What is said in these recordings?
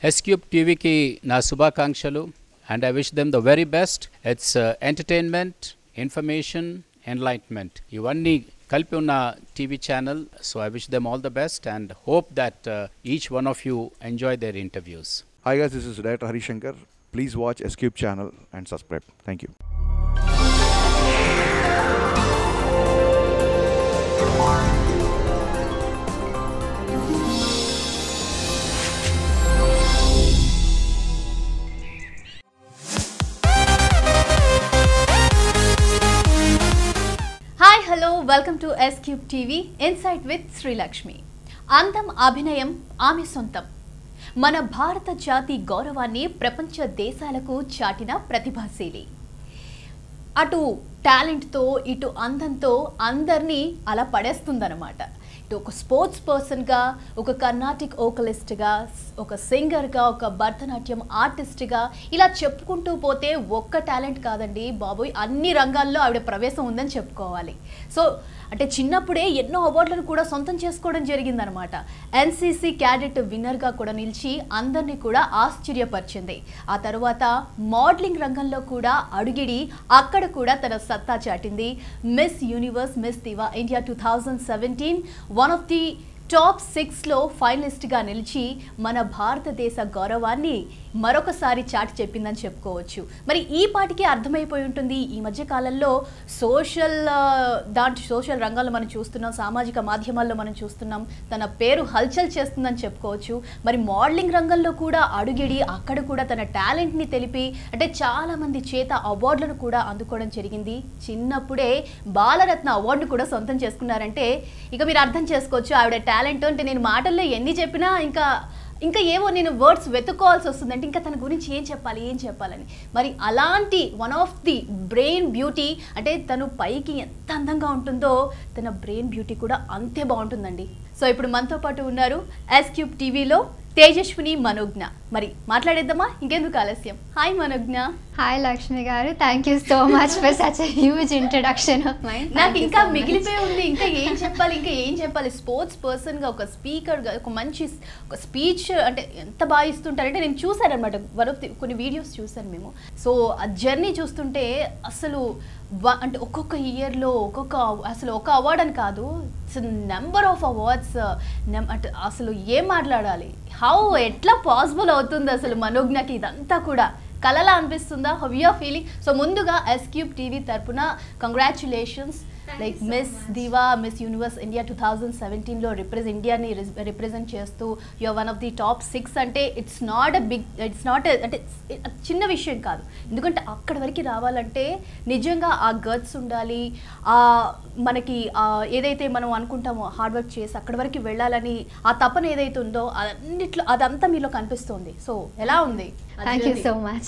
S Cube టీవీకి నా శుభాకాంక్షలు and I wish them the very best it's entertainment information enlightenment ఇవన్నీ కలిపి ఉన్న TV channel so I wish them all the best and hope that each one of you enjoy their interviews Hi guys, this is Director Hari Shankar. Please watch Escape channel and subscribe. Thank you. Hi hello welcome to S Cube TV insight with Srilakshmi అందం అభినయం ఆమె సొంతం మన భారత జాతి గౌరవాన్ని ప్రపంచ దేశాలకు చాటిన ప్రతిభాశీలి అటు టాలెంట్తో ఇటు అందంతో అందరినీ అలా పడేస్తుందన్నమాట ఇటు ఒక స్పోర్ట్స్ పర్సన్గా ఒక కర్ణాటిక్ ఓకలిస్ట్గా ఒక సింగర్గా ఒక భరతనాట్యం ఆర్టిస్ట్గా ఇలా చెప్పుకుంటూ పోతే ఒక్క టాలెంట్ కాదండి బాబోయ్ అన్ని రంగాల్లో ఆవిడ ప్రవేశం ఉందని చెప్పుకోవాలి సో అంటే చిన్నప్పుడే ఎన్నో అవార్డులను కూడా సొంతం చేసుకోవడం జరిగిందనమాట ఎన్సీసీ క్యాడెట్ విన్నర్గా కూడా నిలిచి అందరినీ కూడా ఆశ్చర్యపరిచింది ఆ తర్వాత మోడలింగ్ రంగంలో కూడా అడుగిడి అక్కడ కూడా తన సత్తా చాటింది Miss Universe Miss Diva India two thousand seventeen one of the top సిక్స్లో ఫైనలిస్ట్గా నిలిచి మన భారతదేశ గౌరవాన్ని మరొకసారి చాటి చెప్పిందని చెప్పుకోవచ్చు మరి ఈ పాటికి అర్థమైపోయి ఉంటుంది ఈ మధ్య కాలంలో సోషల్ దాంట్ సోషల్ రంగాల్లో మనం చూస్తున్నాం సామాజిక మాధ్యమాల్లో మనం చూస్తున్నాం తన పేరు హల్చల్ చేస్తుందని చెప్పుకోవచ్చు మరి మోడలింగ్ రంగంలో కూడా అడుగిడి అక్కడ కూడా తన టాలెంట్ని తెలిపి అంటే చాలామంది చేత అవార్డులను కూడా అందుకోవడం జరిగింది చిన్నప్పుడే బాలరత్న అవార్డు కూడా సొంతం చేసుకున్నారంటే ఇక మీరు అర్థం చేసుకోవచ్చు ఆవిడ టాలెంట్ అంటే నేను మాటల్లో ఎన్ని చెప్పినా ఇంకా ఇంకా ఏవో నేను వర్డ్స్ వెతుక్కోవాల్సి వస్తుంది అంటే ఇంకా తన గురించి ఏం చెప్పాలి ఏం చెప్పాలని మరి అలాంటి one of the brain beauty అంటే తను పైకి ఎంత అందంగా ఉంటుందో తన బ్రెయిన్ బ్యూటీ కూడా అంతే బాగుంటుందండి సో ఇప్పుడు మనతో పాటు ఉన్నారు ఎస్ క్యూబ్ టీవీలో తేజస్విని మనోజ్ఞ మరి మాట్లాడేద్దామా ఇంకెందుకు ఆలస్యం hi Manogna hi Lakshmi garu thank you so much for such huge introduction of mind నాకు ఇంకా మిగిలిపోయి ఉంది ఇంకా ఏం చెప్పాలి ఇంకా ఏం చెప్పాలి స్పోర్ట్స్ పర్సన్గా ఒక స్పీకర్గా ఒక మంచి స్- ఒక స్పీచ్ అంటే ఎంత బాగా ఇస్తుంటారంటే నేను చూశాను అనమాట వన్ ఆఫ్ ది కొన్ని వీడియోస్ చూశాను మేము సో ఆ జర్నీ చూస్తుంటే అసలు వ- అంటే ఒక్కొక్క ఇయర్లో ఒక్కొక్క అవ- అసలు ఒక అవార్డ్ అని కాదు నెంబర్ ఆఫ్ అవార్డ్స్ అంటే అసలు ఏం మాట్లాడాలి హౌ ఎట్లా పాసిబుల్ అవుతుంది అసలు మనోజ్ఞకి ఇదంతా కూడా కలలా అనిపిస్తుందా హౌ యూఆర్ ఫీలింగ్ సో ముందుగా ఎస్క్యూబ్ టీవీ తరపున congratulations like Miss Diva Miss Universe India two thousand సెవెంటీన్లో రిప్రజెంట్ ఇండియాని రిప్రజెంట్ చేస్తూ you're one of the top six అంటే it's not a big it's not అంటే it's- చిన్న విషయం కాదు ఎందుకంటే అక్కడి వరకు రావాలంటే నిజంగా ఆ గర్ల్స్ ఉండాలి ఆ మనకి ఆ ఏదైతే మనం అనుకుంటామో హార్డ్ వర్క్ చేసి అక్కడి వరకు వెళ్ళాలని ఆ తపన ఏదైతే ఉందో అన్నిట్లో అదంతా మీలో కనిపిస్తుంది సో ఎలా ఉంది ఆ thank you journey? So much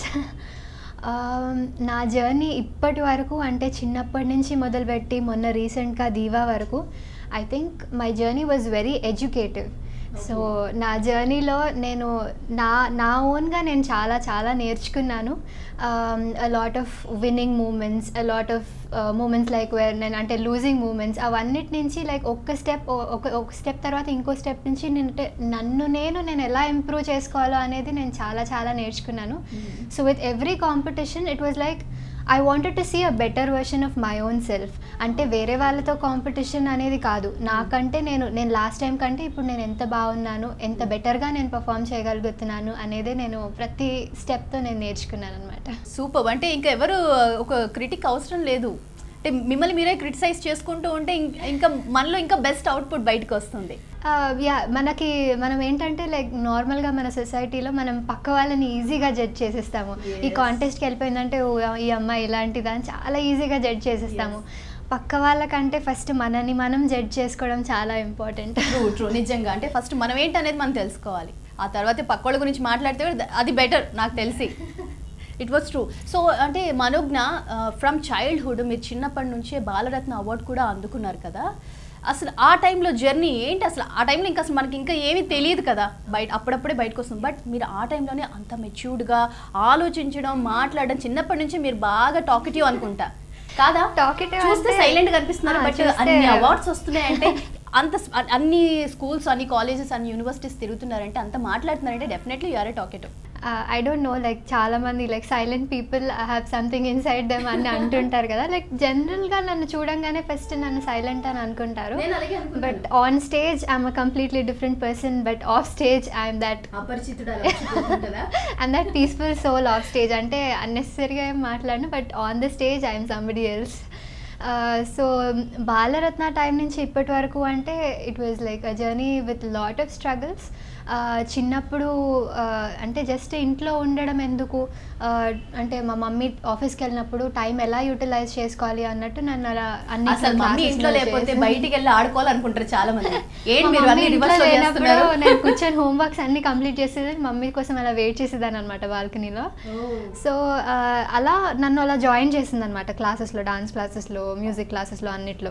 నా జర్నీ ఇప్పటి వరకు అంటే చిన్నప్పటి నుంచి మొదలుపెట్టి మొన్న రీసెంట్గా దీవా వరకు I think my journey was very educative so నా జర్నీలో నేను నా నా ఓన్గా నేను చాలా చాలా నేర్చుకున్నాను a lot of winning moments a lot of moments like where నేను అంటే లూజింగ్ మూమెంట్స్ అవన్నిటి నుంచి లైక్ ఒక్క స్టెప్ ఒక ఒక స్టెప్ తర్వాత ఇంకో స్టెప్ నుంచి నేను అంటే నన్ను నేను నేను ఎలా ఇంప్రూవ్ చేసుకోవాలో అనేది నేను చాలా చాలా నేర్చుకున్నాను so with every competition it was like I wanted to see a better version of my own self అంటే వేరే వాళ్ళతో కాంపిటీషన్ అనేది కాదు నాకంటే నేను నేను లాస్ట్ టైం కంటే ఇప్పుడు నేను ఎంత బాగున్నాను ఎంత బెటర్గా నేను పర్ఫామ్ చేయగలుగుతున్నాను అనేది నేను ప్రతి స్టెప్తో నేను నేర్చుకున్నాను అనమాట సూపర్ అంటే ఇంకా ఎవరు ఒక క్రిటిక్ అవసరం లేదు అంటే మిమ్మల్ని మీరే క్రిటిసైజ్ చేసుకుంటూ ఉంటే ఇం- ఇంకా మనలో ఇంకా బెస్ట్ అవుట్పుట్ బయటకు వస్తుంది యా మనకి మనం ఏంటంటే లైక్ నార్మల్గా మన సొసైటీలో మనం పక్క వాళ్ళని ఈజీగా జడ్జ్ చేసేస్తాము ఈ కాంటెస్ట్కి వెళ్ళిపోయిందంటే ఓ ఈ అమ్మాయి ఇలాంటిదా అని చాలా ఈజీగా జడ్జ్ చేసేస్తాము పక్క వాళ్ళకంటే ఫస్ట్ మనని మనం జడ్జ్ చేసుకోవడం చాలా ఇంపార్టెంట్ ట్రూ ట్రూ నిజంగా అంటే ఫస్ట్ మనం ఏంటనేది మనం తెలుసుకోవాలి ఆ తర్వాత పక్కోళ్ళ గురించి మాట్లాడితే కూడా అది బెటర్ నాకు తెలిసి ఇట్ వాస్ ట్రూ సో అంటే మనోజ్ఞ ఫ్రమ్ చైల్డ్హుడ్ మీరు చిన్నప్పటి నుంచే బాలరత్న అవార్డు కూడా అందుకున్నారు కదా అసలు ఆ టైంలో జర్నీ ఏంటి అసలు ఆ టైంలో ఇంకా అసలు మనకి ఇంకా ఏమీ తెలియదు కదా బయట అప్పుడప్పుడే బయటకు వస్తుంది బట్ మీరు ఆ టైంలోనే అంత మెచ్యూర్డ్గా ఆలోచించడం మాట్లాడడం చిన్నప్పటి నుంచి మీరు బాగా టాకిటివ్ అనుకుంటా కాదా Talkative చూస్తే అంటే- సైలెంట్ కనిపిస్తున్నారు ఆ, బట్ చూస్తే- అన్ని అవార్డ్స్ వస్తున్నాయంటే అంత స్- అ- అన్ని స్కూల్స్ అన్ని కాలేజెస్ అన్ని యూనివర్సిటీస్ తిరుగుతున్నారంటే అంత మాట్లాడుతున్నారంటే definitely you're a talkative I don't know like చాలా మంది like silent people I have something inside them అని అంటుంటారు కదా లైక్ జనరల్గా నన్ను చూడంగానే ఫస్ట్ నన్ను సైలెంట్ అని అనుకుంటారు నేను అలాగే అనుకున్నాను. But on stage I'm a completely different person but off stage I'm that అపరిచితుడు and that peaceful soul off stage అంటే అన్నెసరీగా ఏం మాట్లాడను but on the stage I'm somebody else so Balaratna time నుంచి ఇప్పటి వరకు అంటే it was like a journey with lot of struggles చిన్నప్పుడు uh, అంటే జస్ట్ ఇంట్లో ఉండడం ఎందుకు uh, అంటే మా మమ్మీ ఆఫీస్కి వెళ్ళినప్పుడు టైం ఎలా యూటిలైజ్ చేసుకోవాలి అన్నట్టు నన్ను అలా అన్ని అసలు మమ్మీ classes ఇంట్లో లో లేకపోతే చేసి- బయటికి వెళ్ళి ఆడుకోవాలనుకుంటారు చాలా మంది ఏంటి మా మీరు మమ్మీ అన్ని ఇంట్లో రివర్స్ లో లేనప్పుడు చేస్తున్నారు నేను కూర్చొని హోంవర్క్స్ అన్ని కంప్లీట్ చేసేది మమ్మీ కోసం అలా వెయిట్ చేసేదాన్ని అనమాట బాల్కనీలో సో అలా నన్ను అలా జాయిన్ చేసింది అనమాట క్లాసెస్లో డాన్స్ క్లాసెస్లో మ్యూజిక్ క్లాసెస్లో అన్నిట్లో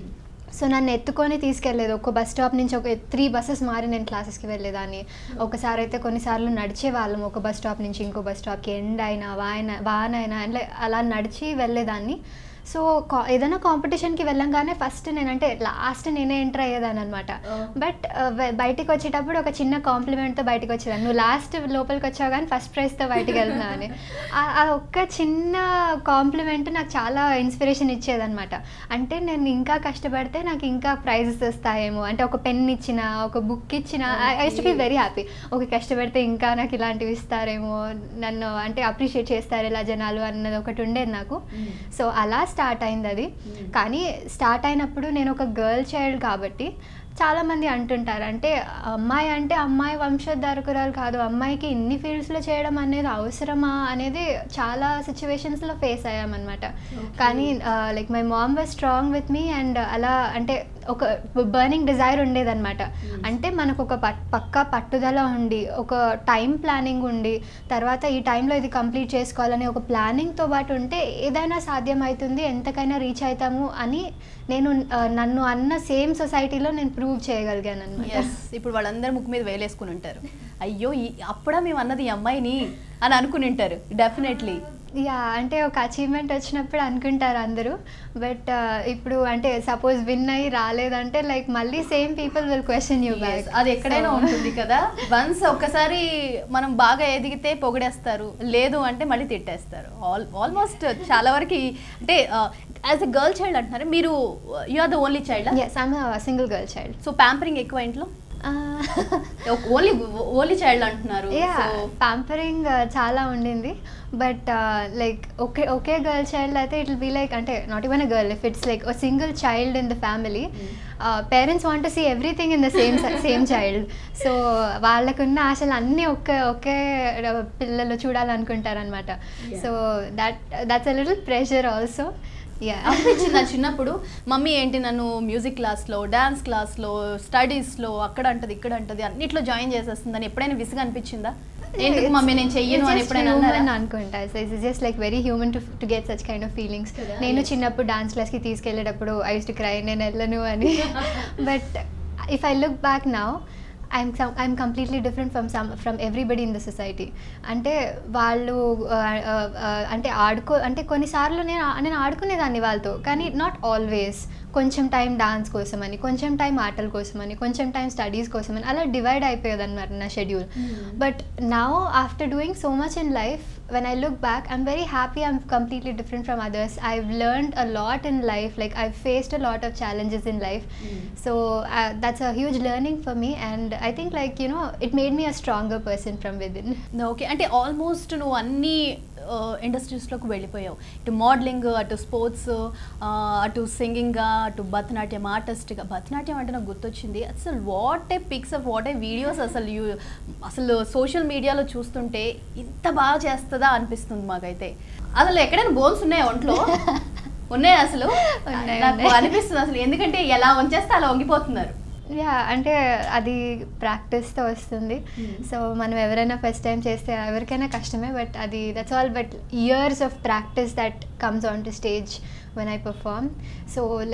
సో నన్ను ఎత్తుకొని తీసుకెళ్ళలేదు ఒక బస్ స్టాప్ నుంచి ఒక త్రీ బస్సెస్ మారి నేను క్లాసెస్కి వెళ్ళేదాన్ని ఒకసారి అయితే కొన్నిసార్లు నడిచే వాళ్ళం ఒక బస్ స్టాప్ నుంచి ఇంకో బస్ స్టాప్కి ఎండ్ అయినా వాన వాన అయినా అంటే అలా నడిచి వెళ్ళేదాన్ని సో కా- ఏదైనా కాంపిటీషన్కి వెళ్ళంగానే ఫస్ట్ నేనంటే లాస్ట్ నేనే ఎంటర్ అయ్యేదాన్ని అనమాట Oh. బట్ బయటికి వచ్చేటప్పుడు ఒక చిన్న కాంప్లిమెంట్తో బయటికి వచ్చేదాన్ని నువ్వు లాస్ట్ లోపలికి వచ్చావు కానీ ఫస్ట్ ప్రైజ్తో బయటికి వెళ్తున్నావు అని ఆ- ఆ ఒక్క చిన్న కాంప్లిమెంట్ నాకు చాలా ఇన్స్పిరేషన్ ఇచ్చేదన్నమాట అంటే నేను ఇంకా కష్టపడితే నాకు ఇంకా ప్రైజెస్ వస్తాయేమో అంటే ఒక పెన్ ఇచ్చిన ఒక బుక్ ఇచ్చిన I to be very happy okay కష్టపడితే ఇంకా నాకు ఇలాంటివి ఇస్తారేమో నన్ను అంటే అప్రిషియేట్ చేస్తారు ఇలా జనాలు అన్నది ఒకటి ఉండేది నాకు సో అలా స్టార్ట్ అయింది అది కానీ స్టార్ట్ అయినప్పుడు నేను ఒక గర్ల్ చైల్డ్ కాబట్టి చాలామంది అంటుంటారు అంటే అమ్మాయి అంటే అమ్మాయి వంశోద్ధారకురాలు కాదు అమ్మాయికి ఇన్ని ఫీల్డ్స్లో చేయడం అనేది అవసరమా అనేది చాలా సిచ్యువేషన్స్లో ఫేస్ అయ్యామన్నమాట కానీ like my mom was strong with me and అలా అంటే ఒక బర్నింగ్ డిజైర్ ఉండేదన్నమాట అంటే మనకు ఒక పట్ పక్కా పట్టుదల ఉండి ఒక టైం ప్లానింగ్ ఉండి తర్వాత ఈ టైంలో ఇది కంప్లీట్ చేసుకోవాలని ఒక ప్లానింగ్తో పాటు ఉంటే ఏదైనా సాధ్యమవుతుంది ఎంతకైనా రీచ్ అవుతాము అని నేను ఆ, నన్ను అన్న సేమ్ సొసైటీలో నేను ప్రూవ్ చేయగలిగాను అనమాట ఎస్ ఇప్పుడు వాళ్ళందరూ ముక్కు మీద వేలేసుకుని ఉంటారు అయ్యో ఈ- అప్పుడా మేము అన్నది ఈ అమ్మాయిని అని అనుకుని ఉంటారు డెఫినెట్లీ యా అంటే ఒక అచీవ్మెంట్ వచ్చినప్పుడు అనుకుంటారు అందరూ బట్ ఇప్పుడు అంటే సపోజ్ విన్ అయ్యి రాలేదంటే లైక్ మళ్ళీ same people will question you back అది ఎక్కడైనా ఉంటుంది కదా వన్స్ ఒక్కసారి మనం బాగా ఎదిగితే పొగిడేస్తారు లేదు అంటే మళ్ళీ తిట్టేస్తారు ఆల్ ఆల్మోస్ట్ చాలా వరకు ఈ- అంటే యాజ్ ఎ గర్ల్ చైల్డ్ అంటున్నారు మీరు you are the only child yes I'm single girl child so pampering ఎక్కువ ఇంట్లో ఓన్లీ ఓన్లీ చైల్డ్ అంటున్నారు యా So, ప్యాంపరింగ్ చాలా ఉండింది బట్ లైక్ ఒకే ఒకే గర్ల్ చైల్డ్ అయితే ఇట్ విల్ బీ లైక్ అంటే not even a girl if it's like single child in the family parents want to see everything in the same same child so వాళ్ళకున్న ఆశలు అన్నీ ఒకే ఒకే పిల్లలు చూడాలనుకుంటారనమాట so that that's a little pressure also yeah అనిపించింది నా చిన్నప్పుడు మమ్మీ ఏంటి నన్ను మ్యూజిక్ క్లాస్లో డాన్స్ క్లాస్లో స్టడీస్లో అక్కడ అంటది ఇక్కడ అంటది అన్నిట్లో జాయిన్ చేసేస్తుందని ఎప్పుడైనా విసుగు అనిపించిందా ఎందుకు మమ్మీ నేను చెయ్యను అని ఎప్పుడైనా అన్నారా? అనుకుంటా it's just like very human to to get such kind of feelings కదా? నేను Yes. చిన్నప్పుడు డాన్స్ క్లాస్కి తీసుకెళ్ళేటప్పుడు ఐ టు క్రై నేను వెళ్ళను అని but if I look back now I'm I'm completely different from some from everybody in the society అంటే వాళ్ళు uh, uh, uh, అంటే ఆడుకో అంటే కొన్నిసార్లు నేను ఆ- నేను ఆడుకునేదాన్ని వాళ్ళతో కానీ నాట్ ఆల్వేస్ కొంచెం టైం డాన్స్ కోసమని కొంచెం టైం ఆటల కోసమని కొంచెం టైం స్టడీస్ కోసమని అలా డివైడ్ అయిపోయేది అనమాట నా schedule but now after doing so much in life when I look back, I'm very happy I'm completely different from others. I've learned a lot in life, like, I've faced a lot of challenges in life. So, uh, that's a huge learning for me, and I think, like, you know, it made me a stronger person from within. Okay అంటే almost నువ్వు అన్ని ఇండస్ట్రీస్లోకి వెళ్ళిపోయావు ఇటు modelling అటు sports అటు సింగింగ్గా అటు భరతనాట్యం ఆర్టిస్ట్గా భరతనాట్యం అంటే నాకు గుర్తొచ్చింది అసలు what a pics of what a videos అసలు యూ అసలు సోషల్ మీడియాలో చూస్తుంటే ఇంత బాగా చేస్తుందా అనిపిస్తుంది మాకైతే అసలు ఎక్కడైనా బోన్స్ ఉన్నాయా ఒంట్లో ఉన్నాయి అసలు ఉన్నాయి, నాకు ఉన్నాయి. అనిపిస్తుంది అసలు ఎందుకంటే ఎలా వంచేస్తే అలా వంగిపోతున్నారు యా అంటే అది ప్రాక్టీస్తో వస్తుంది సో మనం ఎవరైనా ఫస్ట్ టైం చేస్తే ఎవరికైనా కష్టమే బట్ అది that's all but years of practice that comes on to stage when I perform so like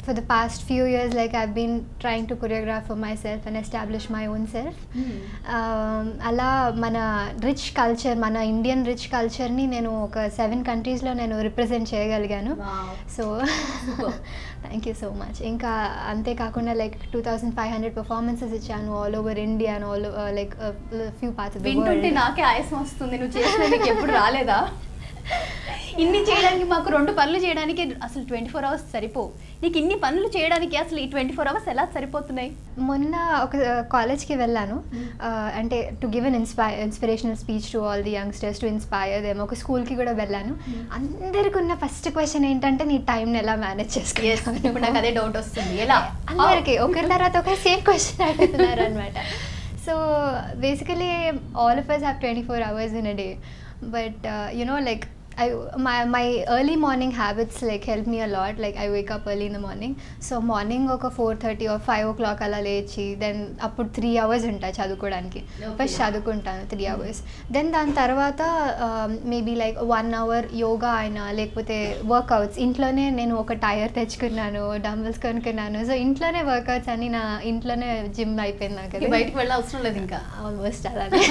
for the past few years like i've been trying to choreograph for myself and establish my own self um, అలా మన rich culture మన Indian rich కల్చర్ని నేను ఒక seven కంట్రీస్లో నేను represent చేయగలిగాను Wow. So thank you so much ఇంకా అంతేకాకుండా like two thousand five hundred performances ఇచ్చాను all over India and all like few parts of the వింటుంటే వరల్డ్ నాకే ఆయాసం వస్తుంది నువ్వు చేసిన నీకు ఎప్పుడు రాలేదా ఇన్ని చేయడానికి మాకు రెండు పనులు చేయడానికి అసలు ట్వంటీ ఫోర్ అవర్స్ సరిపో నీకు ఇన్ని పనులు చేయడానికి అసలు ఈ ట్వంటీ ఫోర్ అవర్స్ ఎలా సరిపోతున్నాయి మొన్న ఒక కాలేజ్కి వెళ్ళాను uh, అంటే to give an inspi inspirational speech to all the youngsters to inspire them ఒక స్కూల్కి కూడా వెళ్ళాను అందరికి ఉన్న ఫస్ట్ క్వశ్చన్ ఏంటంటే నీ టైంని ఎలా మేనేజ్ Yes, ఇప్పుడు నాకు చేసుకుంటావు అదే డౌట్ వస్తుంది ఎలా అందరికి ఒకరి తర్వాత ఒకరు సేమ్ క్వశ్చన్ అడుగుతున్నారు అనమాట so basically all of us have twenty four hours in a day but you know like I my my early morning habits like help me a lot. Like I wake up early in the morning. So morning ఒక four thirty or five o'clock అలా లేచి then అప్పుడు three hours ఉంటాయి చదువుకోవడానికి Okay. First చదువుకుంటాను three hours then దాని తర్వాత maybe like one hour yoga అయినా లేకపోతే వర్కౌట్స్ ఇంట్లోనే నేను ఒక టైర్ తెచ్చుకున్నాను డంబుల్స్ కొనుక్కున్నాను సో ఇంట్లోనే వర్కౌట్స్ అని నా ఇంట్లోనే జిమ్ అయిపోయింది నాకు ఇక బయటికి వెళ్ళ అవసరం లేదు ఇంకా ఆల్మోస్ట్ అలానే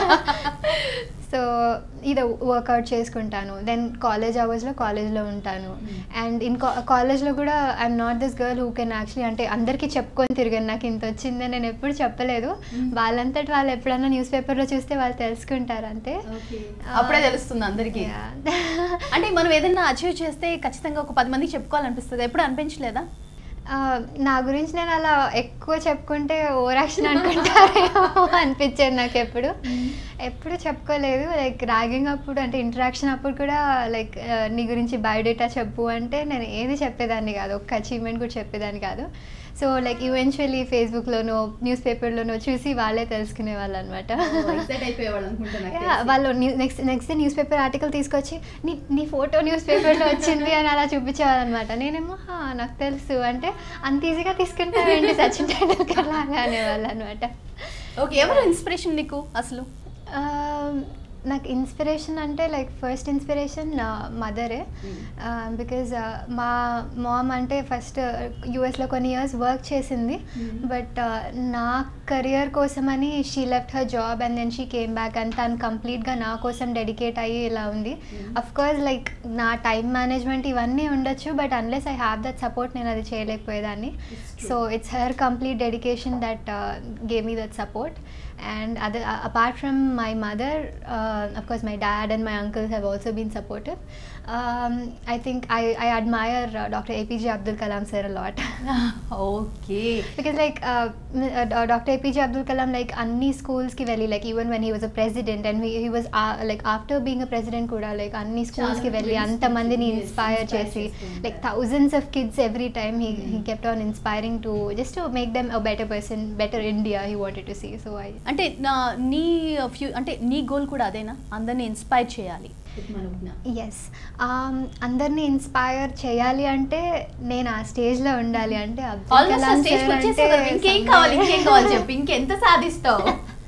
సో ఇది వర్కౌట్ చేసుకుంటాను దెన్ కాలేజ్ అవర్స్లో కాలేజ్లో ఉంటాను అండ్ ఇన్ కాలేజ్లో కూడా I'm not this girl who can actually అంటే అందరికీ చెప్పుకొని తిరిగాను నాకు ఇంత వచ్చిందని నేను ఎప్పుడు చెప్పలేదు వాళ్ళంతటి వాళ్ళు ఎప్పుడన్నా న్యూస్ పేపర్లో చూస్తే వాళ్ళు తెలుసుకుంటారు అంతే అప్పుడే తెలుస్తుంది అందరికి Yeah. అంటే మనం ఏదైనా అచీవ్ చేస్తే ఖచ్చితంగా ఒక పది మందికి చెప్పుకోవాలనిపిస్తుంది ఎప్పుడు అనిపించలేదా ఆ, నా గురించి నేను అలా ఎక్కువ చెప్పుకుంటే ఓవర్ యాక్షన్ అనుకుంటారేమో అనిపించేది నాకు ఎప్పుడు ఎప్పుడు చెప్పుకోలేదు లైక్ ర్యాగింగ్ అప్పుడు అంటే ఇంటరాక్షన్ అప్పుడు కూడా లైక్ నీ గురించి బయోడేటా చెప్పు అంటే నేను ఏది చెప్పేదాన్ని కాదు ఒక్క అచీవ్మెంట్ కూడా చెప్పేదాన్ని కాదు సో లైక్ ఈవెన్చువల్లీ ఫేస్బుక్లోనో న్యూస్ పేపర్లోనో చూసి వాళ్ళే తెలుసుకునే వాళ్ళు అనమాట ఎక్సైట్ అయిపోయేవాళ్ళు అనుకుంటా నాకు Yeah, తెలిసి. వాళ్ళు next next day news paper article తీసుకొచ్చి నీ నీ ఫోటో న్యూస్ పేపర్లో వచ్చింది అని అలా చూపించేవాళ్ళు అనమాట నేనేమో "హా, నాకు తెలుసు అంటే అంత ఈజీగా తీసుకుంటారండి సచిన్ టెండూల్కర్ లాగా అనేవాళ్ళు అనమాట ఓకే ఎవరు ఇన్స్పిరేషన్ నీకు అసలు నాకు ఇన్స్పిరేషన్ అంటే లైక్ ఫస్ట్ ఇన్స్పిరేషన్ మదరే బికాజ్ మా మామ్ అంటే ఫస్ట్ యూఎస్లో కొన్ని ఇయర్స్ వర్క్ చేసింది బట్ నా కెరియర్ కోసమని she left her job and then she came back and తను కంప్లీట్గా నా కోసం డెడికేట్ అయ్యి ఇలా ఉంది అఫ్ కోర్స్ లైక్ నా టైం మేనేజ్మెంట్ ఇవన్నీ ఉండొచ్చు but unless I have that support నేను అది చేయలేకపోయేదాన్ని so it's her complete dedication that gave me that support and other uh, apart from my mother uh, of course my dad and my uncles have also been supportive um, i think i, I admire uh, dr apj abdul kalam sir a lot okay because like uh, m- uh, uh, dr apj abdul kalam like అన్ని schools కి వెళ్ళి like even when he was a president and he, he was uh, like after being a president కూడా like అన్ని schools కి చాలా వెళ్ళి good అంతమందిని speech, yes, inspire inspire చేసి చేస్తూ like ఉంటారు. thousands of kids every time he, he kept on inspiring to just to make them a better person better india he wanted to see so i అంటే నా నీ few అంటే నీ goal కూడా అదేనా అందరిని ఇన్స్పైర్ చేయాలి ఎస్ అందరినీ ఇన్స్పైర్ చేయాలి అంటే నేను ఆ స్టేజ్లో ఉండాలి అంటే Abdul almost Kalam stage sir వచ్చేసావు అంటే కదా, ఇంకేం కావాలి ఇంకేం కావాలి చెప్పి ఇంకెంత సాధిస్తావు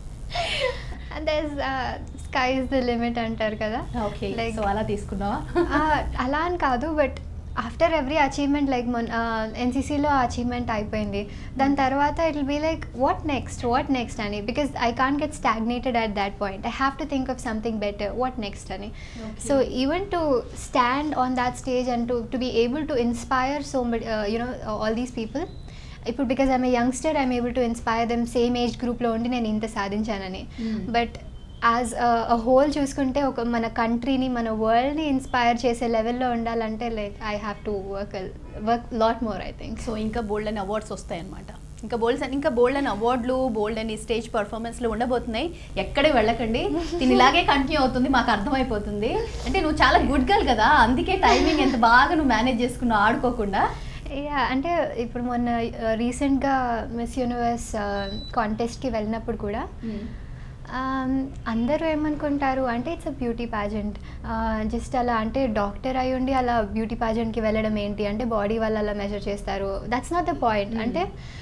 స్కై ఇస్ ద లిమిట్ అంటారు కదా ఓకే Like, సో అలా తీసుకున్నావా ఆ, అలా అని కాదు but after every achievement like మొన్ ఎన్సీసీలో అచీవ్మెంట్ అయిపోయింది దాని తర్వాత it will be like what next what next అని because I can get stagnated at that point I have to think of something better what next అని so even to stand on that stage and to to be able to inspire so you know all these people ఇప్పుడు because I'm a youngster I'm able to inspire them same age గ్రూప్లో ఉండి నేను ఇంత సాధించానని Hmm. But as a whole చూసుకుంటే ఒక మన కంట్రీని మన వరల్డ్ని ఇన్స్పైర్ చేసే లెవెల్లో ఉండాలంటే like I have to work work lot more I think so ఇంకా బోల్డ్ అని అవార్డ్స్ వస్తాయన్నమాట ఇంకా బోల్డ్ ఇంకా బోల్డ్ అని అవార్డులు బోల్డ్ అని స్టేజ్ పర్ఫార్మెన్స్లు ఉండబోతున్నాయి ఎక్కడే వెళ్ళకండి దీని ఇలాగే కంటిన్యూ అవుతుంది మాకు అర్థమైపోతుంది అంటే నువ్వు చాలా గుడ్ గర్ల్ కదా అందుకే టైమింగ్ ఎంత బాగా నువ్వు మేనేజ్ చేసుకున్నావు ఆడుకోకుండా యా అంటే ఇప్పుడు మొన్న రీసెంట్గా మిస్ యూనివర్స్ కాంటెస్ట్కి వెళ్ళినప్పుడు కూడా Um, అందరూ ఏమనుకుంటారు అంటే it's a beauty pageant just అలా అంటే డాక్టర్ అయి ఉండి అలా బ్యూటీ ప్యాజెంట్కి వెళ్ళడం ఏంటి అంటే బాడీ వాళ్ళు అలా మెజర్ చేస్తారు దట్స్ నాట్ ద పాయింట్ అంటే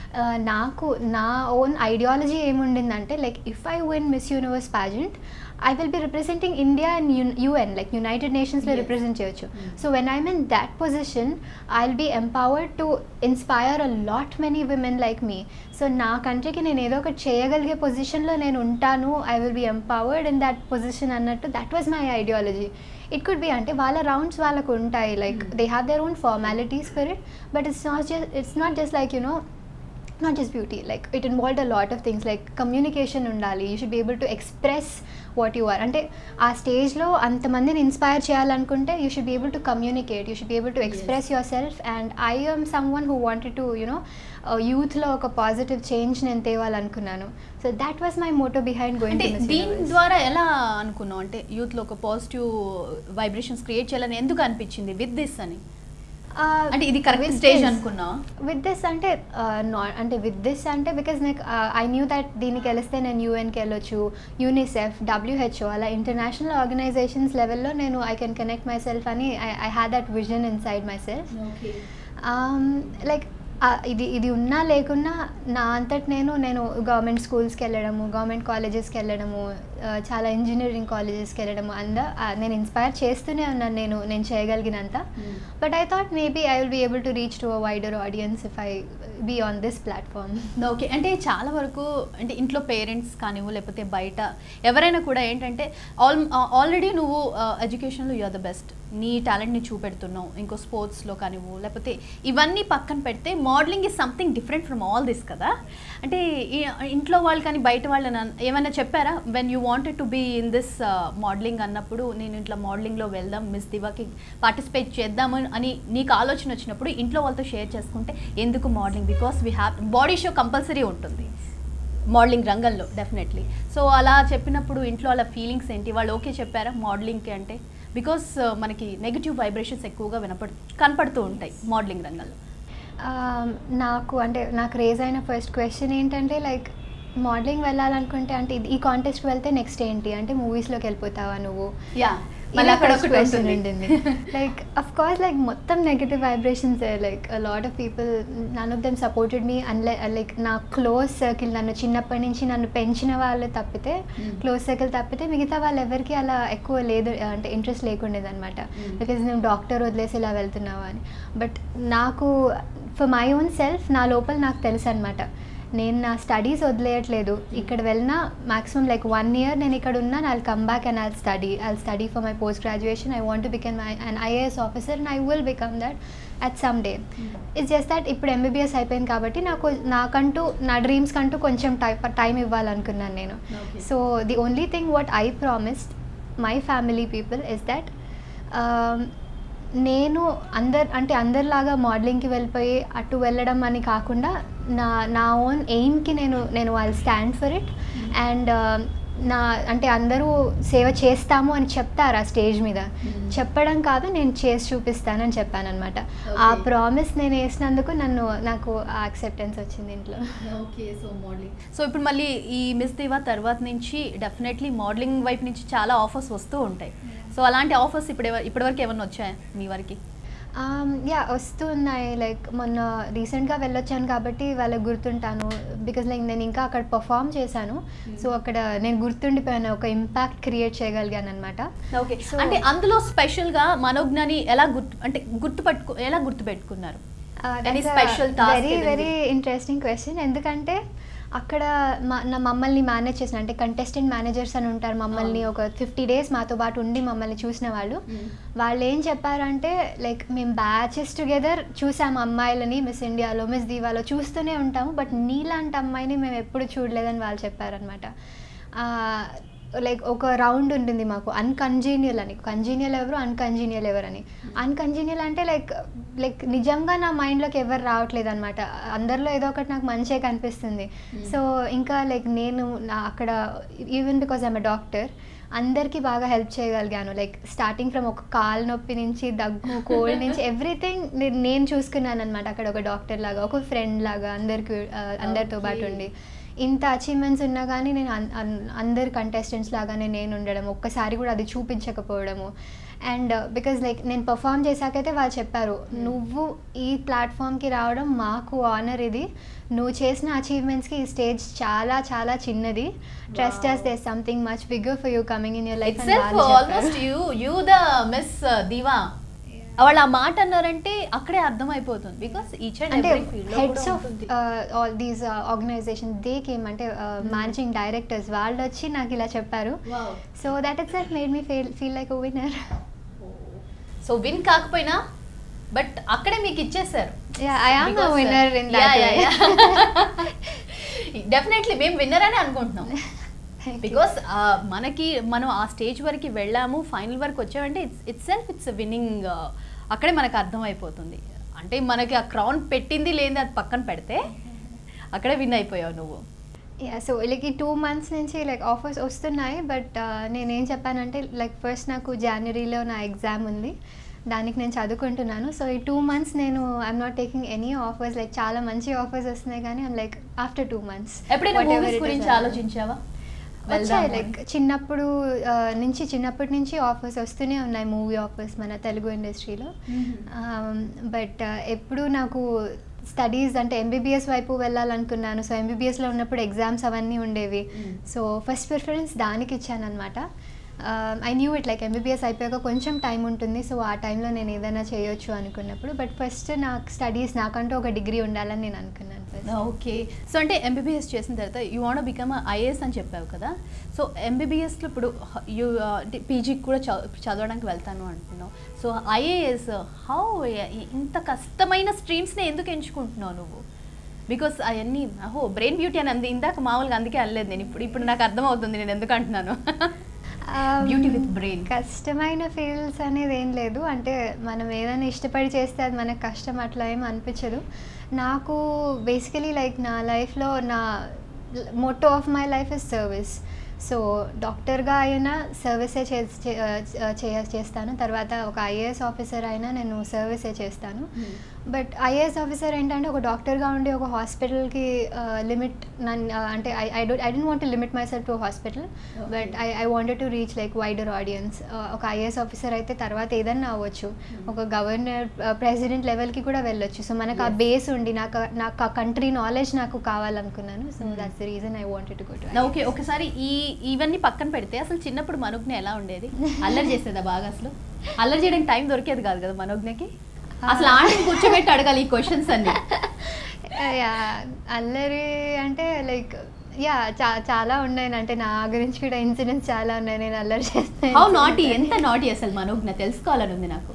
నాకు నా ఓన్ ఐడియాలజీ ఏముండిందంటే like if I win Miss Universe pageant I will be representing India and UN like United నేషన్స్లో Yes. రిప్రజెంట్ చేయొచ్చు so when I'm in that position I will be empowered to inspire a lot many women like me so నా కంట్రీకి నేను ఏదో ఒకటి చేయగలిగే పొజిషన్లో నేను ఉంటాను I will be empowered in that position అన్నట్టు that was my ideology it could B అంటే వాళ్ళ రౌండ్స్ వాళ్ళకు ఉంటాయి like they have their own formalities for it but it's not just it's not just like you know not just beauty like it involved a lot of things like communication ఉండాలి you should be able to express what you are అంటే ఆ స్టేజ్లో అంతమందిని inspire చేయాలనుకుంటే you should be able to communicate you should be able to express yourself and I am someone who wanted to you know యూత్లో ఒక positive change నేను తేవాలనుకున్నాను so that was my motto behind అంటే going దీని ద్వారా ఎలా అనుకున్నావు అంటే యూత్లో ఒక పాజిటివ్ వైబ్రేషన్స్ క్రియేట్ చేయాలని ఎందుకు అనిపించింది విత్ దిస్ అని అంటే ఇది కరెక్ట్ స్టేజ్ అనుకున్నావా విత్ దిస్ అంటే నాట్ అంటే విత్ దిస్ అంటే బికాస్ నాకు ఐ న్యూ దట్ దీనికి వెలిస్తే నేను యూఎన్కి వెళ్ళొచ్చు యూనిసెఫ్ డబ్ల్యూహెచ్ఓ అలా ఇంటర్నేషనల్ ఆర్గనైజేషన్స్ లెవెల్లో నేను I can connect myself అని I had that vision inside myself like ఇది ఇది ఉన్నా లేకున్నా నా అంతటి నేను నేను గవర్నమెంట్ స్కూల్స్కి వెళ్ళడము గవర్నమెంట్ కాలేజెస్కి వెళ్ళడము ఆ, చాలా ఇంజనీరింగ్ కాలేజెస్కి వెళ్ళడము అంద ఆ, నేను ఇన్స్పైర్ చేస్తూనే ఉన్నాను నేను నేను చేయగలిగినంత but I thought maybe I will be able to reach to a wider audience if I be on this platform okay అంటే చాలా వరకు అంటే ఇంట్లో పేరెంట్స్ కానివ్వు లేకపోతే బయట ఎవరైనా కూడా ఏంటంటే ఆల్ ఆల్రెడీ నువ్వు ఎడ్యుకేషన్లో యు ఆర్ ద బెస్ట్ నీ టాలెంట్ని చూపెడుతున్నావు ఇంకో స్పోర్ట్స్లో కానివ్వు లేకపోతే ఇవన్నీ పక్కన పెడితే modelling is something different from all this కదా అంటే ఈ- ఇంట్లో వాళ్ళు కానీ బయట వాళ్ళు నన్- ఏమైనా చెప్పారా when you wanted to be in this modelling అన్నప్పుడు నేను ఇట్లా మోడలింగ్లో వెళ్దాం మిస్ దివాకి పార్టిసిపేట్ చేద్దాము అని నీకు ఆలోచన వచ్చినప్పుడు ఇంట్లో వాళ్ళతో షేర్ చేసుకుంటే ఎందుకు modelling because we have body show compulsory ఉంటుంది మోడలింగ్ రంగంలో డెఫినెట్లీ సో అలా చెప్పినప్పుడు ఇంట్లో వాళ్ళ ఫీలింగ్స్ ఏంటి వాళ్ళు ఓకే చెప్పారా మోడలింగ్కి అంటే బికాస్ మనకి నెగిటివ్ వైబ్రేషన్స్ ఎక్కువగా వినపడు కనపడుతూ ఉంటాయి మోడలింగ్ రంగంలో నాకు అంటే నాకు రేజ్ అయిన ఫస్ట్ క్వశ్చన్ ఏంటంటే లైక్ మోడలింగ్ వెళ్ళాలనుకుంటే అంటే ఇది- ఈ కాంటెస్ట్కి వెళ్తే నెక్స్ట్ ఏంటి అంటే మూవీస్లోకి వెళ్ళిపోతావా నువ్వు యా మళ్ళీ అక్కడ ఒకటి క్వశ్చన్ ఉంటుంది ఉండింది లైక్ అఫ్ కోర్స్ లైక్ మొత్తం negative vibrations like lot of people none of them supported me unless like నా క్లోజ్ సర్కిల్ నన్ను చిన్నప్పటి నుంచి నన్ను పెంచిన వాళ్ళు తప్పితే Mm. క్లోజ్ సర్కిల్ తప్పితే మిగతా వాళ్ళు ఎవరికి అలా ఎక్కువ లేదు అంటే ఇంట్రెస్ట్ లేకుండేది అనమాట Mm. బికాజ్ నువ్వు డాక్టర్ వదిలేసి ఇలా వెళ్తున్నావా అని బట్ నాకు ఫర్ మై ఓన్ సెల్ఫ్ నా లోపల నాకు తెలుసు అనమాట నేను నా స్టడీస్ వదిలేయట్లేదు ఇక్కడ వెళ్ళినా మాక్సిమం లైక్ వన్ ఇయర్ నేను ఇక్కడ ఉన్నా I'll come back and I'll study I'll study for my post graduation I want to become an IAS officer and I will become that at some day it's just that ఇప్పుడు MBBS అయిపోయింది కాబట్టి నాకు నాకంటూ నా dreams కంటూ కొంచెం టై time ఇవ్వాలనుకున్నాను నేను Okay. So the only thing what I promised my family people is that నేను అందర్ అంటే అందరిలాగా మోడలింగ్కి వెళ్ళిపోయి అటు వెళ్ళడం అని కాకుండా నా నా ఓన్ ఎయిమ్కి నేను నేను వాళ్ళు స్టాండ్ ఫర్ ఇట్ అండ్ నా అంటే అందరూ సేవ చేస్తాము అని చెప్తారు ఆ స్టేజ్ మీద Mm. చెప్పడం కాదు నేను చేసి చూపిస్తానని చెప్పానమాట ఆ Okay. ప్రామిస్ నేను వేసినందుకు నన్ను నాకు ఆ యాక్సెప్టెన్స్ వచ్చింది ఇంట్లో ఓకే సో మోడలింగ్ సో ఇప్పుడు మళ్ళీ ఈ మిస్ దివా తర్వాత నుంచి డెఫినెట్లీ మోడలింగ్ వైపు నుంచి చాలా ఆఫర్స్ వస్తూ ఉంటాయి సో అలాంటి ఆఫర్స్ ఇప్పుడు ఎవ- ఇప్పటివరకు ఏమైనా వచ్చాయా మీ వారికి యా వస్తూ ఉన్నాయి లైక్ మొన్న రీసెంట్గా వెళ్ళొచ్చాను కాబట్టి వాళ్ళకి గుర్తుంటాను బికాజ్ లైక్ నేను ఇంకా అక్కడ పర్ఫామ్ చేశాను సో అక్కడ నేను గుర్తుండిపోయాను ఒక ఇంపాక్ట్ క్రియేట్ చేయగలిగాను అనమాట ఓకే So- అంటే అందులో స్పెషల్గా మనోజ్ఞని ఎలా గుర్తు అంటే గుర్తుపట్టుకు ఎలా గుర్తుపెట్టుకున్నారు Any special task వెరీ ఏదైనా వెరీ ఇంట్రెస్టింగ్ క్వశ్చన్ ఎందుకంటే అక్కడ మా- నా మమ్మల్ని మేనేజ్ చేసిన అంటే కంటెస్టెంట్ మేనేజర్స్ అని ఉంటారు మమ్మల్ని అవును. ఒక ఫిఫ్టీ డేస్ మాతో పాటు ఉండి మమ్మల్ని చూసిన వాళ్ళు Mm. వాళ్ళు ఏం చెప్పారంటే లైక్ మేము బ్యాచెస్ టుగెదర్ చూసాము అమ్మాయిలని మిస్ ఇండియాలో మిస్ దీవాలో చూస్తూనే ఉంటాము బట్ నీలాంటి అమ్మాయిని మేము ఎప్పుడు చూడలేదని వాళ్ళు చెప్పారనమాట లైక్ ఒక రౌండ్ ఉంటుంది మాకు అన్కంజీనియల్ అని కంజీనియల్ ఎవరు అన్కంజీనియల్ ఎవరు అని అన్కంజీనియల్ అంటే లైక్ లైక్ నిజంగా నా మైండ్లోకి ఎవరు రావట్లేదు అనమాట అందరిలో ఏదో ఒకటి నాకు మంచిగా కనిపిస్తుంది సో ఇంకా లైక్ నేను నా అక్కడ ఈవెన్ బికాజ్ ఐమ్ డాక్టర్ అందరికీ బాగా హెల్ప్ చేయగలిగాను లైక్ స్టార్టింగ్ ఫ్రమ్ ఒక కాలు నొప్పి నుంచి దగ్గు కోల్డ్ నుంచి ఎవ్రీథింగ్ నేను చూసుకున్నాను అనమాట అక్కడ ఒక డాక్టర్ లాగా ఒక ఫ్రెండ్ లాగా అందరికి ఆ, అందరితో పాటు Okay. ఉండి ఇంత అచీవ్మెంట్స్ ఉన్నా కానీ నేను అన్- అన్- అందరి కంటెస్టెంట్స్ లాగానే నేను ఉండడం ఒక్కసారి కూడా అది చూపించకపోవడము అండ్ బికాజ్ లైక్ నేను పర్ఫామ్ చేశాకైతే వాళ్ళు చెప్పారు నువ్వు ఈ ప్లాట్ఫామ్కి రావడం మాకు ఆనర్ ఇది నువ్వు చేసిన అచీవ్మెంట్స్కి ఈ స్టేజ్ చాలా చాలా చిన్నది trust us they something much bigger for you coming in your life itself almost you you the miss Diva వాళ్ళు ఆ మాట అన్నారంటే అక్కడే అర్థమైపోతుంది బికాస్ ఈచ్ అండ్ అంటే every field heads of all these organisation they came అంటే managing directors వాళ్ళు వచ్చి నాకు ఇలా చెప్పారు Wow. So that itself made me feel feel like a winner so win కాకపోయినా బట్ అక్కడే మీకు ఇచ్చేసారు Yeah, I am a winner in that way. Definitely మేము విన్నర్ అని అనుకుంటున్నాం బికాస్ మనకి మనం ఆ స్టేజ్ వరకు వెళ్ళాము ఫైనల్ వరకు వచ్చామంటే it's itself it's winning అక్కడే మనకు అర్థమైపోతుంది అంటే మనకి ఆ క్రౌన్ పెట్టింది లేని అది పక్కన పెడితే అక్కడే విన్ అయిపోయావు నువ్వు యా సో లైక్ ఈ టూ మంత్స్ నుంచి లైక్ ఆఫర్స్ వస్తున్నాయి బట్ నేనేం చెప్పానంటే లైక్ ఫస్ట్ నాకు జనవరిలో నా ఎగ్జామ్ ఉంది దానికి నేను చదువుకుంటున్నాను సో ఈ టూ మంత్స్ నేను I'm not taking any offers like చాలా మంచి ఆఫర్స్ వస్తున్నాయి కానీ I'm like after two months ఎప్పుడైనా మూవీస్ గురించి ఆలోచించావా వచ్చాయి వెళ్దాము లైక్ చిన్నప్పుడు ఆ, నుంచి చిన్నప్పటి నుంచి ఆఫర్స్ వస్తూనే ఉన్నాయి మూవీ ఆఫర్స్ మన తెలుగు ఇండస్ట్రీలో బట్ ఎప్పుడు నాకు స్టడీస్ అంటే ఎంబీబీఎస్ వైపు వెళ్ళాలనుకున్నాను సో ఎంబీబీఎస్లో ఉన్నప్పుడు ఎగ్జామ్స్ అవన్నీ ఉండేవి Mm. సో ఫస్ట్ ప్రిఫరెన్స్ దానికి ఇచ్చాను అనమాట I knew it like MBBS అయిపోయాక కొంచెం టైం ఉంటుంది సో ఆ టైంలో నేను ఏదైనా చేయొచ్చు అనుకున్నప్పుడు బట్ ఫస్ట్ నాకు స్టడీస్ నాకంటూ ఒక డిగ్రీ ఉండాలని నేను అనుకున్నాను ఫస్ట్ ఓకే సో అంటే ఎంబీబీఎస్ చేసిన తర్వాత యూ వాంట్ బికమ్ ఐఏఎస్ అని చెప్పావు కదా సో ఎంబీబీఎస్లో ఇప్పుడు యూ పీజీకి కూడా చ- చదవడానికి వెళ్తాను అంటున్నావు సో ఐఏఎస్ హౌ ఇంత కష్టమైన స్ట్రీమ్స్ని ఎందుకు ఎంచుకుంటున్నావు నువ్వు బికాస్ అవన్నీ అహో బ్రెయిన్ బ్యూటీ అని అంది ఇందాక మామూలుగా అందుకే అనలేదు నేను ఇప్పుడు ఇప్పుడు నాకు అర్థమవుతుంది నేను ఎందుకు అంటున్నాను బ్యూటీ విత్ బ్రెయిన్ కష్టమైన ఫీల్డ్స్ అనేది ఏం లేదు అంటే మనం ఏదైనా ఇష్టపడి చేస్తే అది మనకు కష్టం అట్లా ఏం అనిపించదు నాకు బేసికలీ లైక్ నా లైఫ్లో నా motto of my life is service so డాక్టర్గా అయినా సర్వీసే చే చే- చే- చేస్తాను తర్వాత ఒక ఐఏఎస్ ఆఫీసర్ అయినా నేను సర్వీసే చేస్తాను బట్ ఐఏఎస్ ఆఫీసర్ ఏంటంటే ఒక డాక్టర్గా ఉండి ఒక హాస్పిటల్కి లిమిట్ నన్ను అంటే I I don't I don't want limit myself to hospital but I I wanted to reach like wider audience ఒక ఐఏఎస్ ఆఫీసర్ అయితే తర్వాత ఏదన్నా అవ్వచ్చు ఒక గవర్నర్ ప్రెసిడెంట్ లెవెల్కి కూడా వెళ్ళొచ్చు సో మనకు ఆ బేస్ ఉండి నాకు నాకు ఆ కంట్రీ నాలెడ్జ్ నాకు కావాలనుకున్నాను so that's the reason I wanted to go to okay ఒకసారి ఈ ఇవన్నీ పక్కన పెడితే అసలు చిన్నప్పుడు మనోజ్ఞ ఎలా ఉండేది అల్లరి చేసేదా బాగా అసలు అల్లరి చేయడానికి టైం దొరికేది కాదు కదా మనోజ్ఞకి అసలు ఆంటీని కూర్చోబెట్టి అడగాలి ఈ క్వశ్చన్స్ అన్ని యా అల్లరి అంటే లైక్ యా చా చాలా ఉన్నాయి అంటే నా గురించి కూడా ఇన్సిడెంట్స్ చాలా ఉన్నాయి నేను అల్లరి చేస్తాను హౌ నాటీ ఎంత నాటీ అసలు మనోజ్ఞ తెలుసుకోవాలని ఉంది నాకు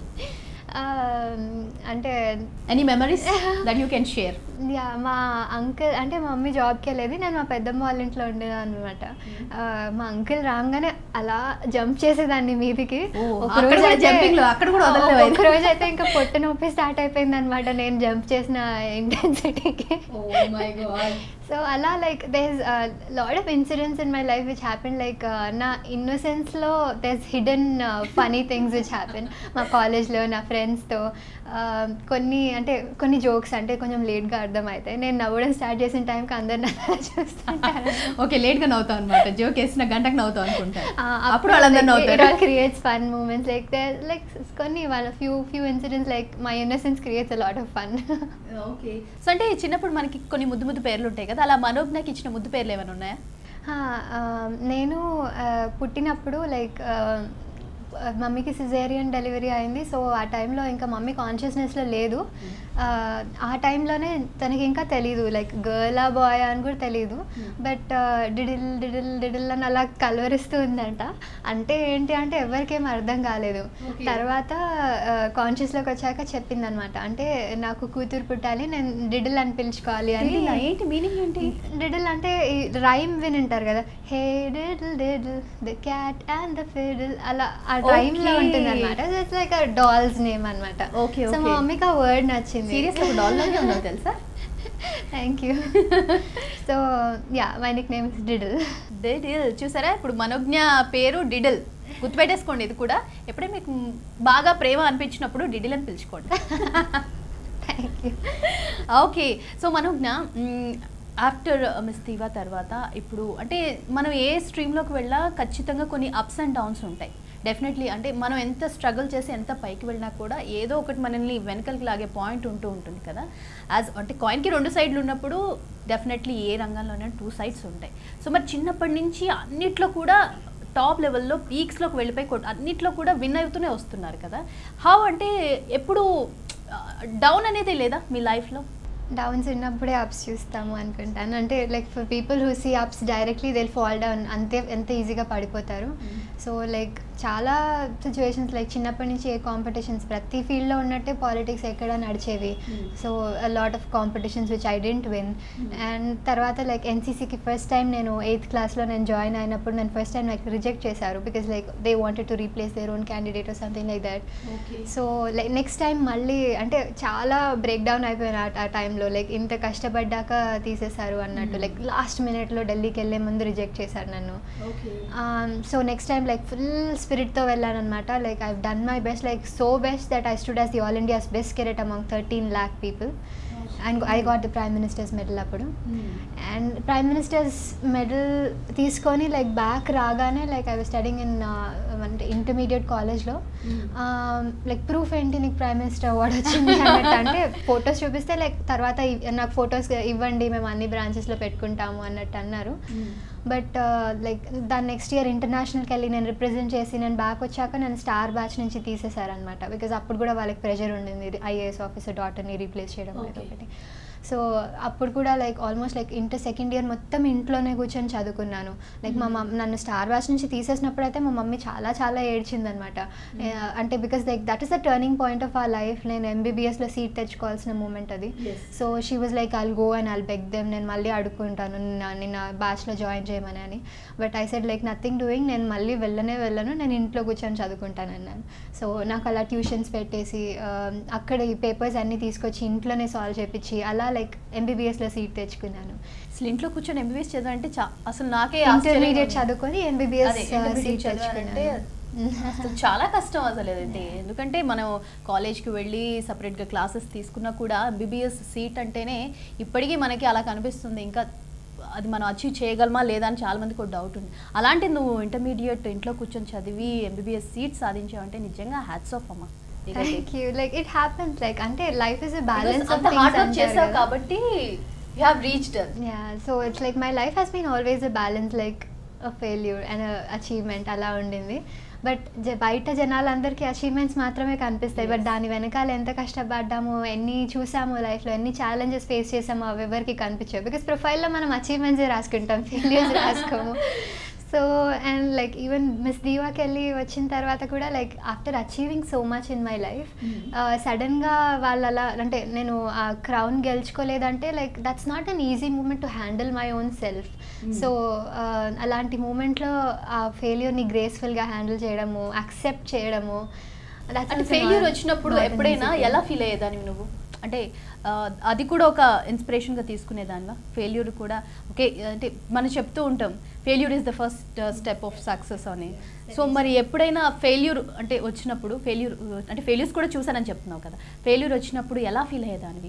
అంటే any memories that you can share yeah మా అంకుల్ అంటే మా మమ్మీ జాబ్కి వెళ్ళేది నేను మా పెద్దమ్మ వాళ్ళ ఇంట్లో ఉండేదాన్ని అనమాట మా అంకుల్ రాగానే అలా జంప్ చేసేదాన్ని మీదికి ఓ, ఒక అక్కడ రోజు కూడా అయితే- jumping లో, అక్కడ కూడా వదలలేవు ఒక అయితే. రోజు అయితే ఇంకా పొట్ట నొప్పి స్టార్ట్ అయిపోయింది అనమాట నేను జంప్ చేసిన ఇంటెన్సిటీకి సో అలా like these lot of incidents in my life which happen like నా ఇన్నోసెన్స్లో these hidden funny things which happen మా కాలేజ్లో నా ఫ్రెండ్స్తో కొన్ని అంటే కొన్ని జోక్స్ అంటే కొంచెం లేట్గా అర్థమవుతాయి నేను నవ్వడం స్టార్ట్ చేసిన టైంకి అందరు నన్ను చూస్తుంటారు ఓకే లేట్ గా నవ్వుతావు అనమాట జోక్ వేసిన గంటకు నవ్వుతావు అనుకుంటా అప్పుడు వాళ్ళందరూ నవ్వుతారు creates fun moments like like కొన్ని వాళ్ళ few few incidents like my innocence creates a lot of fun okay so అంటే చిన్నప్పుడు మనకి కొన్ని ముద్దు ముద్దు పేర్లు ఉంటాయి కదా అలా మనోజ్ఞకి ఇచ్చిన ముద్దు పేర్లు ఏమైనా ఉన్నాయా హా, ఆ, నేను ఆ, పుట్టినప్పుడు లైక్ ఆ, మమ్మీకి సిజేరియన్ డెలివరీ అయింది సో ఆ టైంలో ఇంకా మమ్మీ కాన్షియస్నెస్లో లేదు ఆ, ఆ టైంలోనే తనకి ఇంకా తెలీదు లైక్ గర్లా బాయ్ అని కూడా తెలీదు బట్ డిడిల్ డిడిల్ డిడిల్ అని అలా కలవరిస్తూ ఉందంట అంటే ఏంటి అంటే ఎవరికేం అర్థం కాలేదు Okay. తర్వాత కాన్షియస్లోకి వచ్చాక చెప్పింది అనమాట అంటే నాకు కూతురు పుట్టాలి నేను డిడిల్ అని పిలుచుకోవాలి అని తెలీదా? ఏంటి మీనింగ్ ఏంటి డిడిల్ అంటే ఈ రైమ్ విని ఉంటారు కదా hey diddle diddle the cat and the fiddle అలా ఆ రైమ్ లో Okay. ఉంటుంది అనమాట ఇట్స్ లైక్ డాల్స్ నేమ్ అనమాట Okay, సో మా okay. మమ్మీకి ఆ వర్డ్ నచ్చింది సీరియస్ ఒక డాల్ లాగే ఉన్నావు తెలుసా thank you so yeah my nickname is diddle diddle చూసారా ఇప్పుడు మనోజ్ఞ పేరు డిడిల్ గుర్తుపెట్టేసుకోండి ఇది కూడా ఎప్పుడే మీకు బాగా ప్రేమ అనిపించినప్పుడు డిడిల్ అని పిలుచుకోండి thank you okay so Manognya hmm, after miss Diva తర్వాత ఇప్పుడు అంటే మనం ఏ స్ట్రీమ్లోకి వెళ్ళా ఖచ్చితంగా కొన్ని అప్స్ అండ్ డౌన్స్ ఉంటాయి డెఫినెట్లీ అంటే మనం ఎంత స్ట్రగుల్ చేసి ఎంత పైకి వెళ్ళినా కూడా ఏదో ఒకటి మనల్ని వెనకలికి లాగే పాయింట్ ఉంటూ ఉంటుంది కదా యాజ్ అంటే కాయిన్కి రెండు సైడ్లు ఉన్నప్పుడు డెఫినెట్లీ ఏ రంగంలోనే టూ సైడ్స్ ఉంటాయి సో మరి చిన్నప్పటి నుంచి అన్నిట్లో కూడా టాప్ లెవెల్లో పీక్స్లోకి వెళ్ళిపోయి కొట్- అన్నిట్లో కూడా విన్ అవుతూనే వస్తున్నారు కదా హౌ అంటే ఎప్పుడు డౌన్ అనేది లేదా మీ లైఫ్లో డౌన్స్ ఉన్నప్పుడే అప్స్ చూస్తాము అనుకుంటాను అంటే like for people who see ups directly they fall down అంతే ఎంత ఈజీగా పడిపోతారు సో లైక్ చాలా సిచ్యువేషన్స్ లైక్ చిన్నప్పటి నుంచి ఏ కాంపిటీషన్స్ ప్రతి ఫీల్డ్లో ఉన్నట్టే పాలిటిక్స్ ఎక్కడ నడిచేవి so lot of competitions which I didn't win and తర్వాత లైక్ ఎన్సీసీకి ఫస్ట్ టైం నేను ఎయిత్ క్లాస్లో నేను జాయిన్ అయినప్పుడు నేను ఫస్ట్ టైం లైక్ రిజెక్ట్ చేశారు because like they wanted to replace their own candidate or something like that so like next time మళ్ళీ అంటే చాలా బ్రేక్ డౌన్ అయిపోయాను ఆ- ఆ టైంలో లైక్ ఇంత కష్టపడ్డాక తీసేశారు అన్నట్టు లైక్ లాస్ట్ మినిట్లో ఢిల్లీకి వెళ్ళే ముందు రిజెక్ట్ చేశారు నన్ను so next time like full స్పిరిట్తో వెళ్ళాను అనమాట like I done my best like so best that I stood as the all India's best cadet among thirteen lakh people and I got the prime minister's medal అప్పుడు and prime minister's medal తీసుకొని like back రాగానే like I was studying in అంటే intermediate కాలేజ్లో like proof ఏంటి నీకు prime minister award వచ్చింది అన్నట్టు అంటే ఫొటోస్ చూపిస్తే లైక్ తర్వాత ఇవ్- నాకు ఫొటోస్ ఇవ్వండి మేము అన్ని బ్రాంచెస్లో పెట్టుకుంటాము అన్నట్టు అన్నారు బట్ లైక్ దాని నెక్స్ట్ ఇయర్ ఇంటర్నేషనల్కి వెళ్ళి నేను రిప్రజెంట్ చేసి నేను బ్యాక్ వచ్చాక నేను స్టార్ బ్యాచ్ నుంచి తీసేశారనమాట బికాజ్ అప్పుడు కూడా వాళ్ళకి ప్రెషర్ ఉండింది ఐఏఎస్ ఆఫీసర్ డాటర్ని రీప్లేస్ చేయడం అనేది Okay. ఒకటి సో అప్పుడు కూడా like almost like inter second year మొత్తం ఇంట్లోనే కూర్చొని చదువుకున్నాను లైక్ మా మమ్ నన్ను స్టార్ బ్యాచ్ నుంచి తీసేసినప్పుడు అయితే మా మమ్మీ చాలా చాలా ఏడ్చిందనమాట అంటే because like that is the turning point of ఆ లైఫ్ నేను ఎంబీబీఎస్లో సీట్ తెచ్చుకోవాల్సిన మూమెంట్ అది Yes. So she was like I'll go and I'll beg them నేను మళ్ళీ అడుక్కుంటాను నిన్న నిన్న బ్యాచ్లో జాయిన్ చేయమని అని but I said like nothing doing నేను మళ్ళీ వెళ్ళనే వెళ్ళను నేను ఇంట్లో కూర్చొని చదువుకుంటాను అన్నాను సో నాకు అలా ట్యూషన్స్ పెట్టేసి ఆ, అక్కడ ఈ పేపర్స్ అన్నీ తీసుకొచ్చి ఇంట్లోనే సాల్వ్ చేపించి అలా లైక్ ఎంబీబీఎస్లో సీట్ తెచ్చుకున్నాను అసలు ఇంట్లో కూర్చొని ఎంబీబీఎస్ చదవాలంటే చా- అసలు నాకే ఆశ్చర్యంగా ఇంటర్మీడియట్ ఉంది. చదువుకొని ఎంబీబీఎస్ అదే, సీట్ intermediate చదవాలంటే తెచ్చుకున్నాను అసలు చాలా కష్టం అసలు అదంటే ఎందుకంటే మనం కాలేజ్కి వెళ్ళి సపరేట్గా క్లాసెస్ తీసుకున్నా కూడా ఎంబీబీఎస్ సీట్ అంటేనే ఇప్పటికీ మనకి అలా కనిపిస్తుంది ఇంకా అది మనం అచీవ్ చేయగలమా లేదా అని చాలా మందికి ఒక డౌట్ ఉంది అలాంటి నువ్వు ఇంటర్మీడియట్ ఇంట్లో కూర్చొని చదివి ఎంబీబీఎస్ సీట్ సాధించావంటే నిజంగా హ్యాట్స్ ఆఫ్ అమ్మా thank you like it happens like అంటే లైఫ్ ఇస్ బ్యాలెన్స్ అంత హార్డ్ వర్క్ చేసావు కాబట్టి you have reached Yeah, so it's like my life has been always a balance, like a failure and a achievement అలా ఉండింది but బయట జనాలందరికీ achievements మాత్రమే కనిపిస్తాయి బట్ Yes. దాని వెనకాల ఎంత కష్టపడ్డాము ఎన్ని చూసాము లైఫ్లో ఎన్ని ఛాలెంజెస్ ఫేస్ చేసామో అవి ఎవరికి కనిపించవు బికాస్ ప్రొఫైల్లో మనం అచీవ్మెంట్స్ రాసుకుంటాం ఫెయిలియర్స్ రాసుకోము so and like even miss దీవాకి వెళ్ళి వచ్చిన తర్వాత కూడా like after achieving so much in my life సడన్గా వాళ్ళు అలా అంటే నేను ఆ క్రౌన్ గెలుచుకోలేదంటే like that's not an easy moment to handle my own self so అలాంటి మూమెంట్లో ఆ ఫెయిల్యూర్ని గ్రేస్ఫుల్గా హ్యాండిల్ చేయడము యాక్సెప్ట్ చేయడము that's అంటే also ఫెయిల్యూర్ not- వచ్చినప్పుడు not an ఎప్పుడైనా easy thing. ఎలా ఫీల్ అయ్యేదాన్ని నువ్వు అంటే ఆ, అది కూడా ఒక ఇన్స్పిరేషన్గా తీసుకునేదానివా ఫెయిల్యూర్ కూడా ఓకే అంటే మనం చెప్తూ ఉంటాం failure is the first step of success అని సో మరి ఎప్పుడైనా ఫెయిల్యూర్ అంటే వచ్చినప్పుడు ఫెయిల్యూర్ అంటే ఫెయిల్యూర్స్ కూడా చూసానని చెప్తున్నావు కదా ఫెయిల్యూర్ వచ్చినప్పుడు ఎలా ఫీల్ అయ్యేదానివి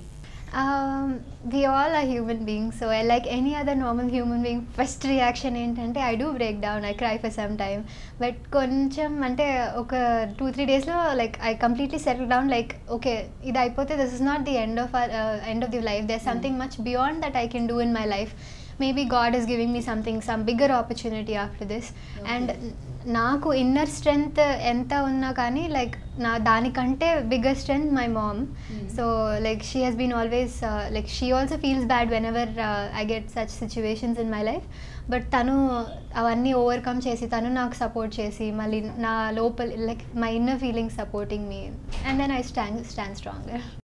Um, we all are human beings, so I, like any other normal human being, first reaction ఏంటంటే I do break down I cry for some time but కొంచెం అంటే ఒక టూ త్రీ డేస్లో like I completely settle down like okay ఇది అయిపోతే this is not the end of end of the life there something much beyond that I can do in my life maybe God is giving me something some bigger opportunity after this and నాకు inner strength ఎంత ఉన్నా కానీ like నా దానికంటే bigger strength my mom so like she has been always like she also feels bad whenever I get such situations in my life but తను అవన్నీ overcome చేసి తను నాకు సపోర్ట్ చేసి మళ్ళీ నా లోపల like my inner feeling supporting me and then I stand stand stronger